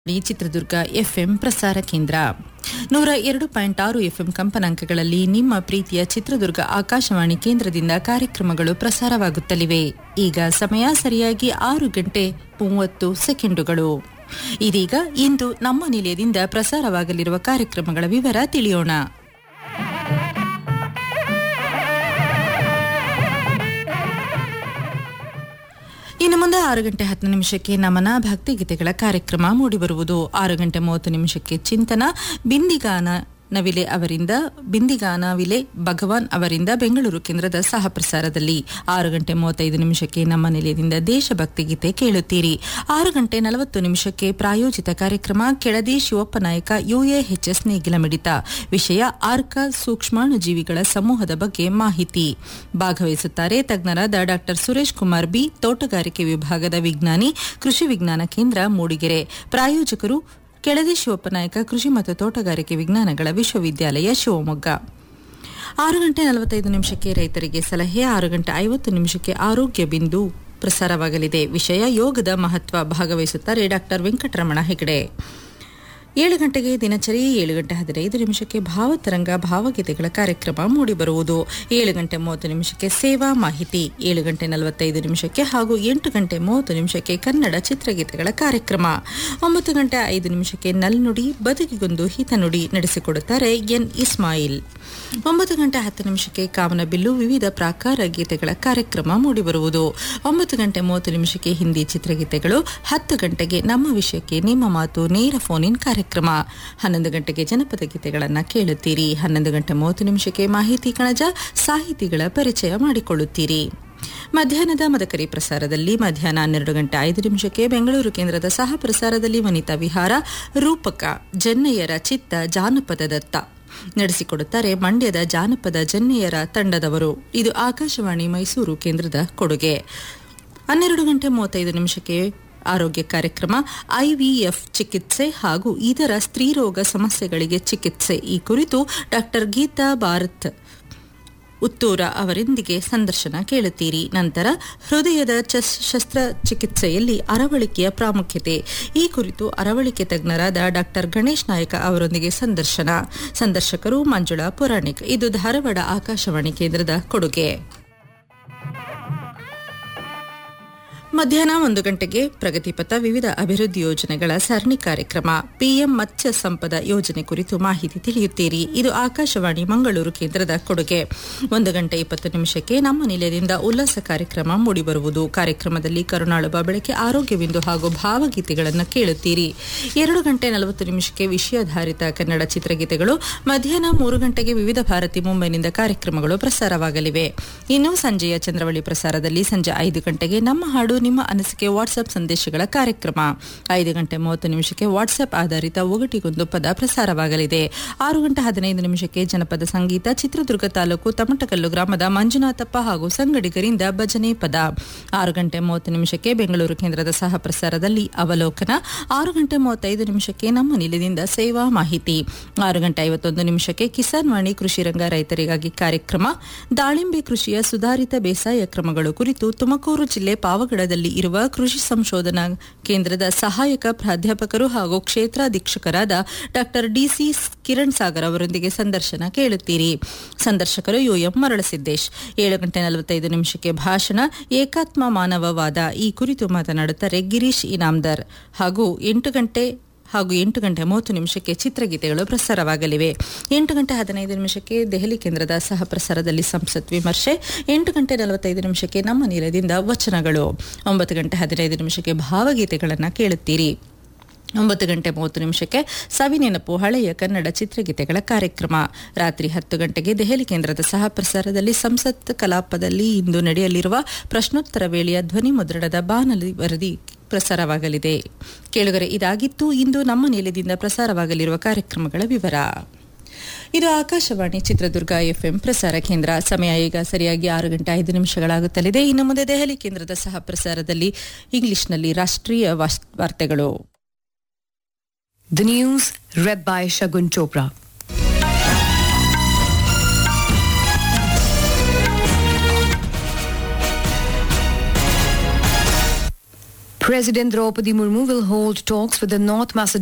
ಈ ಚಿತ್ರದುರ್ಗ ಎಫ್ಎಂ ಪ್ರಸಾರ ಕೇಂದ್ರ ನೂರ ಎರಡು ಪಾಯಿಂಟ್ ಆರು ಎಫ್ಎಂ ಕಂಪನಾಂಕಗಳಲ್ಲಿ ನಿಮ್ಮ ಪ್ರೀತಿಯ ಚಿತ್ರದುರ್ಗ ಆಕಾಶವಾಣಿ ಕೇಂದ್ರದಿಂದ ಕಾರ್ಯಕ್ರಮಗಳು ಪ್ರಸಾರವಾಗುತ್ತಲಿವೆ ಈಗ ಸಮಯ ಸರಿಯಾಗಿ ಆರು ಗಂಟೆ ಮೂವತ್ತು ಸೆಕೆಂಡುಗಳು ಇದೀಗ ಇಂದು ನಮ್ಮ ನಿಲಯದಿಂದ ಪ್ರಸಾರವಾಗಲಿರುವ ಕಾರ್ಯಕ್ರಮಗಳ ವಿವರ ತಿಳಿಯೋಣ ಇನ್ನು ಮುಂದೆ ಆರು ಗಂಟೆ ಹತ್ತು ನಿಮಿಷಕ್ಕೆ ನಮನ ಭಕ್ತಿಗೀತೆಗಳ ಕಾರ್ಯಕ್ರಮ ಮೂಡಿಬರುವುದು ಆರು ಗಂಟೆ ಮೂವತ್ತು ನಿಮಿಷಕ್ಕೆ ಚಿಂತನ ಬಿಂದಿಗಾನ ನವಿಲೆ ಅವರಿಂದ ಬಿಂದಿಗಾನ ವಿಲೆ ಭಗವಾನ್ ಅವರಿಂದ ಬೆಂಗಳೂರು ಕೇಂದ್ರದ ಸಹ ಪ್ರಸಾರದಲ್ಲಿ ಆರು ಗಂಟೆ ಮೂವತ್ತೈದು ನಿಮಿಷಕ್ಕೆ ನಮ್ಮ ನಿಲಯದಿಂದ ದೇಶಭಕ್ತಿ ಗೀತೆ ಕೇಳುತ್ತೀರಿ ಆರು ಗಂಟೆ ನಲವತ್ತು ನಿಮಿಷಕ್ಕೆ ಪ್ರಾಯೋಜಿತ ಕಾರ್ಯಕ್ರಮ ಕೆಳದಿ ಶಿವಪ್ಪ ನಾಯಕ ಯುಎಎಚ್ಎಸ್ ನೇಗಿಲ ಮಿಡಿತ ವಿಷಯ ಆರ್ಕ ಸೂಕ್ಷ್ಮಾಣುಜೀವಿಗಳ ಸಮೂಹದ ಬಗ್ಗೆ ಮಾಹಿತಿ ಭಾಗವಹಿಸುತ್ತಾರೆ ತಜ್ಞರಾದ ಡಾ ಸುರೇಶ್ ಕುಮಾರ್ ಬಿ ತೋಟಗಾರಿಕೆ ವಿಭಾಗದ ವಿಜ್ಞಾನಿ ಕೃಷಿ ವಿಜ್ಞಾನ ಕೇಂದ್ರ ಮೂಡಿಗೆರೆ ಪ್ರಾಯೋಜಕರು ಕೆಳದಿ ಶಿವಪ್ಪನಾಯಕ ಕೃಷಿ ಮತ್ತು ತೋಟಗಾರಿಕೆ ವಿಜ್ಞಾನಗಳ ವಿಶ್ವವಿದ್ಯಾಲಯ ಶಿವಮೊಗ್ಗ ಆರು ಗಂಟೆ ನಲವತ್ತೈದು ನಿಮಿಷಕ್ಕೆ ರೈತರಿಗೆ ಸಲಹೆ ಆರು ಗಂಟೆ ಐವತ್ತು ನಿಮಿಷಕ್ಕೆ ಆರೋಗ್ಯ ಬಿಂದು ಪ್ರಸಾರವಾಗಲಿದೆ ವಿಷಯ ಯೋಗದ ಮಹತ್ವ ಭಾಗವಹಿಸುತ್ತಾರೆ ಡಾಕ್ಟರ್ ವೆಂಕಟರಮಣ ಹೆಗಡೆ ಏಳು ಗಂಟೆಗೆ ದಿನಚರಿ ಏಳು ಗಂಟೆ ಹದಿನೈದು ನಿಮಿಷಕ್ಕೆ ಭಾವತರಂಗ ಭಾವಗೀತೆಗಳ ಕಾರ್ಯಕ್ರಮ ಮೂಡಿಬರುವುದು ಏಳು ಗಂಟೆ ಮೂವತ್ತು ನಿಮಿಷಕ್ಕೆ ಸೇವಾ ಮಾಹಿತಿ ಏಳು ಗಂಟೆ ನಲವತ್ತೈದು ನಿಮಿಷಕ್ಕೆ ಹಾಗೂ ಎಂಟು ಗಂಟೆ ಮೂವತ್ತು ನಿಮಿಷಕ್ಕೆ ಕನ್ನಡ ಚಿತ್ರಗೀತೆಗಳ ಕಾರ್ಯಕ್ರಮ ಒಂಬತ್ತು ಗಂಟೆ ಐದು ನಿಮಿಷಕ್ಕೆ ನಲ್ನುಡಿ ಬದುಕಿಗೊಂದು ಹಿತನುಡಿ ನಡೆಸಿಕೊಡುತ್ತಾರೆ ಎನ್ ಇಸ್ಮಾಯಿಲ್ ಒಂಬತ್ತು ಗಂಟೆ ಹತ್ತು ನಿಮಿಷಕ್ಕೆ ಕಾಮನಬಿಲ್ಲು ವಿವಿಧ ಪ್ರಾಕಾರ ಗೀತೆಗಳ ಕಾರ್ಯಕ್ರಮ ಮೂಡಿಬರುವುದು ಒಂಬತ್ತು ಗಂಟೆ ಮೂವತ್ತು ನಿಮಿಷಕ್ಕೆ ಹಿಂದಿ ಚಿತ್ರಗೀತೆಗಳು ಹತ್ತು ಗಂಟೆಗೆ ನಮ್ಮ ವಿಷಯಕ್ಕೆ ನಿಮ್ಮ ಮಾತು ನೇರ ಫೋನ್ ಇನ್ ಕಾರ್ಯಕ್ರಮ ಹನ್ನೊಂದು ಗಂಟೆಗೆ ಜನಪದ ಗೀತೆಗಳನ್ನು ಕೇಳುತ್ತೀರಿ ಹನ್ನೊಂದು ಗಂಟೆ ಮೂವತ್ತು ನಿಮಿಷಕ್ಕೆ ಮಾಹಿತಿ ಕಣಜ ಸಾಹಿತಿಗಳ ಪರಿಚಯ ಮಾಡಿಕೊಳ್ಳುತ್ತೀರಿ ಮಧ್ಯಾಹ್ನದ ಮದಕರಿ ಪ್ರಸಾರದಲ್ಲಿ ಮಧ್ಯಾಹ್ನ ಹನ್ನೆರಡು ಗಂಟೆ ಐದು ನಿಮಿಷಕ್ಕೆ ಬೆಂಗಳೂರು ಕೇಂದ್ರದ ಸಹ ಪ್ರಸಾರದಲ್ಲಿ ವನಿತಾ ವಿಹಾರ ರೂಪಕ ಜನ್ನಯ್ಯರ ಚಿತ್ತ ಜಾನಪದದತ್ತ ನಡೆಸಿಕೊಡುತ್ತಾರೆ ಮಂಡ್ಯದ ಜಾನಪದ ಜನ್ನೆಯರ ತಂಡದವರು ಇದು ಆಕಾಶವಾಣಿ ಮೈಸೂರು ಕೇಂದ್ರದ ಕೊಡುಗೆ ಹನ್ನೆರಡು ಗಂಟೆ ಮೂವತ್ತೈದು ನಿಮಿಷಕ್ಕೆ ಆರೋಗ್ಯ ಕಾರ್ಯಕ್ರಮ ಐವಿಎಫ್ ಚಿಕಿತ್ಸೆ ಹಾಗೂ ಇತರ ಸ್ತ್ರೀರೋಗ ಸಮಸ್ಯೆಗಳಿಗೆ ಚಿಕಿತ್ಸೆ ಈ ಕುರಿತು ಡಾಕ್ಟರ್ ಗೀತಾ ಭಾರತ್ ಉತ್ತೂರ ಅವರೊಂದಿಗೆ ಸಂದರ್ಶನ ಕೇಳುತ್ತೀರಿ ನಂತರ ಹೃದಯದ ಶಸ್ತ್ರಚಿಕಿತ್ಸೆಯಲ್ಲಿ ಅರವಳಿಕೆಯ ಪ್ರಾಮುಖ್ಯತೆ ಈ ಕುರಿತು ಅರವಳಿಕೆ ತಜ್ಞರಾದ ಡಾಕ್ಟರ್ ಗಣೇಶ್ ನಾಯಕ ಅವರೊಂದಿಗೆ ಸಂದರ್ಶನ ಸಂದರ್ಶಕರು ಮಂಜುಳಾ ಪುರಾಣಿಕ್ ಇದು ಧಾರವಾಡ ಆಕಾಶವಾಣಿ ಕೇಂದ್ರದ ಕೊಡುಗೆ ಮಧ್ಯಾಹ್ನ ಒಂದು ಗಂಟೆಗೆ ಪ್ರಗತಿಪಥ ವಿವಿಧ ಅಭಿವೃದ್ಧಿ ಯೋಜನೆಗಳ ಸರಣಿ ಕಾರ್ಯಕ್ರಮ ಪಿಎಂ ಮತ್ಸ್ಯ ಸಂಪದ ಯೋಜನೆ ಕುರಿತು ಮಾಹಿತಿ ತಿಳಿಯುತ್ತೀರಿ ಇದು ಆಕಾಶವಾಣಿ ಮಂಗಳೂರು ಕೇಂದ್ರದ ಕೊಡುಗೆ ಒಂದು ಗಂಟೆ ಇಪ್ಪತ್ತು ನಿಮಿಷಕ್ಕೆ ನಮ್ಮ ನಿಲಯದಿಂದ ಉಲ್ಲಾಸ ಕಾರ್ಯಕ್ರಮ ಮೂಡಿಬರುವುದು ಕಾರ್ಯಕ್ರಮದಲ್ಲಿ ಕರುಣಾಳುಬ ಬೆಳಕೆ ಆರೋಗ್ಯವಿಂದು ಹಾಗೂ ಭಾವಗೀತೆಗಳನ್ನು ಕೇಳುತ್ತೀರಿ ಎರಡು ಗಂಟೆ ನಲವತ್ತು ನಿಮಿಷಕ್ಕೆ ವಿಷಯಾಧಾರಿತ ಕನ್ನಡ ಚಿತ್ರಗೀತೆಗಳು ಮಧ್ಯಾಹ್ನ ಮೂರು ಗಂಟೆಗೆ ವಿವಿಧ ಭಾರತಿ ಮುಂಬೈನಿಂದ ಕಾರ್ಯಕ್ರಮಗಳು ಪ್ರಸಾರವಾಗಲಿವೆ ಇನ್ನು ಸಂಜೆಯ ಚಂದ್ರವಳ್ಳಿ ಪ್ರಸಾರದಲ್ಲಿ ಸಂಜೆ ಐದು ಗಂಟೆಗೆ ನಮ್ಮ ಹಾಡು ನಿಮ್ಮ ಅನಿಸಿಕೆ ವಾಟ್ಸ್ಆಪ್ ಸಂದೇಶಗಳ ಕಾರ್ಯಕ್ರಮ ಐದು ಗಂಟೆ ಮೂವತ್ತು ನಿಮಿಷಕ್ಕೆ ವಾಟ್ಸ್ಆಪ್ ಆಧಾರಿತ ಒಗಟಿಗೊಂದು ಪದ ಪ್ರಸಾರವಾಗಲಿದೆ ಆರು ಗಂಟೆ ಹದಿನೈದು ನಿಮಿಷಕ್ಕೆ ಜನಪದ ಸಂಗೀತ ಚಿತ್ರದುರ್ಗ ತಾಲೂಕು ತಮಟಕಲ್ಲು ಗ್ರಾಮದ ಮಂಜುನಾಥಪ್ಪ ಹಾಗೂ ಸಂಗಡಿಗರಿಂದ ಭಜನೆ ಪದ ಆರು ಗಂಟೆ ಮೂವತ್ತು ನಿಮಿಷಕ್ಕೆ ಬೆಂಗಳೂರು ಕೇಂದ್ರದ ಸಹ ಪ್ರಸಾರದಲ್ಲಿ ಅವಲೋಕನ ಆರು ಗಂಟೆ ಮೂವತ್ತೈದು ನಿಮಿಷಕ್ಕೆ ನಮ್ಮ ನಿಲಯದಿಂದ ಸೇವಾ ಮಾಹಿತಿ ಆರು ಗಂಟೆ ಐವತ್ತೊಂದು ನಿಮಿಷಕ್ಕೆ ಕಿಸಾನ್ ವಾಣಿ ಕೃಷಿ ರಂಗ ರೈತರಿಗಾಗಿ ಕಾರ್ಯಕ್ರಮ ದಾಳಿಂಬೆ ಕೃಷಿಯ ಸುಧಾರಿತ ಬೇಸಾಯ ಕ್ರಮಗಳು ಕುರಿತು ತುಮಕೂರು ಜಿಲ್ಲೆ ಪಾವಗಡ ಇರುವ ಕೃಷಿ ಸಂಶೋಧನಾ ಕೇಂದ್ರದ ಸಹಾಯಕ ಪ್ರಾಧ್ಯಾಪಕರು ಹಾಗೂ ಕ್ಷೇತ್ರಾಧೀಕ್ಷಕರಾದ ಡಾಕ್ಟರ್ ಡಿಸಿ ಕಿರಣ್ ಸಾಗರ್ ಅವರೊಂದಿಗೆ ಸಂದರ್ಶನ ಕೇಳುತ್ತೀರಿ ಸಂದರ್ಶಕರು ಯುಎಂ ಮರಳಸಿದ್ದೇಶ್ ಏಳು ಗಂಟೆ ನಲವತ್ತೈದು ನಿಮಿಷಕ್ಕೆ ಭಾಷಣ ಏಕಾತ್ಮ ಮಾನವವಾದ ಈ ಕುರಿತು ಮಾತನಾಡುತ್ತಾರೆ ಗಿರೀಶ್ ಇನಾಮ್ದರ್ ಹಾಗೂ ಎಂಟು ಗಂಟೆ ಹಾಗೂ ಎಂಟು ಗಂಟೆ ಮೂವತ್ತು ನಿಮಿಷಕ್ಕೆ ಚಿತ್ರಗೀತೆಗಳು ಪ್ರಸಾರವಾಗಲಿವೆ ಎಂಟು ಗಂಟೆ ಹದಿನೈದು ನಿಮಿಷಕ್ಕೆ ದೆಹಲಿ ಕೇಂದ್ರದ ಸಹ ಪ್ರಸಾರದಲ್ಲಿ ಸಂಸತ್ ವಿಮರ್ಶೆ ಎಂಟು ಗಂಟೆ ನಲವತ್ತೈದು ನಿಮಿಷಕ್ಕೆ ನಮ್ಮ ನೀಲದಿಂದ ವಚನಗಳು ಒಂಬತ್ತು ಗಂಟೆ ಹದಿನೈದು ನಿಮಿಷಕ್ಕೆ ಭಾವಗೀತೆಗಳನ್ನು ಕೇಳುತ್ತೀರಿ ಒಂಬತ್ತು ಗಂಟೆ ಮೂವತ್ತು ನಿಮಿಷಕ್ಕೆ ಸವಿನೆನಪು ಹಳೆಯ ಕನ್ನಡ ಚಿತ್ರಗೀತೆಗಳ ಕಾರ್ಯಕ್ರಮ ರಾತ್ರಿ ಹತ್ತು ಗಂಟೆಗೆ ದೆಹಲಿ ಕೇಂದ್ರದ ಸಹ ಪ್ರಸಾರದಲ್ಲಿ ಸಂಸತ್ ಕಲಾಪದಲ್ಲಿ ಇಂದು ನಡೆಯಲಿರುವ ಪ್ರಶ್ನೋತ್ತರ ವೇಳೆಯ ಧ್ವನಿ ಮುದ್ರಣದ ಬಾನಲಿ ವರದಿ ಪ್ರಸಾರವಾಗಲಿದೆ ಕೇಳುಗರೆ ಇದಾಗಿತ್ತು ಇಂದು ನಮ್ಮ ನಿಲಯದಿಂದ ಪ್ರಸಾರವಾಗಲಿರುವ ಕಾರ್ಯಕ್ರಮಗಳ ವಿವರ ಇದು ಆಕಾಶವಾಣಿ ಚಿತ್ರದುರ್ಗ ಎಫ್ಎಂ ಪ್ರಸಾರ ಕೇಂದ್ರ ಸಮಯ ಈಗ ಸರಿಯಾಗಿ ಆರು ಗಂಟೆ ಐದು ನಿಮಿಷಗಳಾಗುತ್ತಲಿದೆ ಇನ್ನು ಮುಂದೆ ದೆಹಲಿ ಕೇಂದ್ರದ ಸಹ ಪ್ರಸಾರದಲ್ಲಿ ಇಂಗ್ಲಿಷ್ನಲ್ಲಿ ರಾಷ್ಟ್ರೀಯ ವಾರ್ತೆಗಳು The news read by Shagun Chopra. President Draupadi Murmu will hold talks with the North Macedonia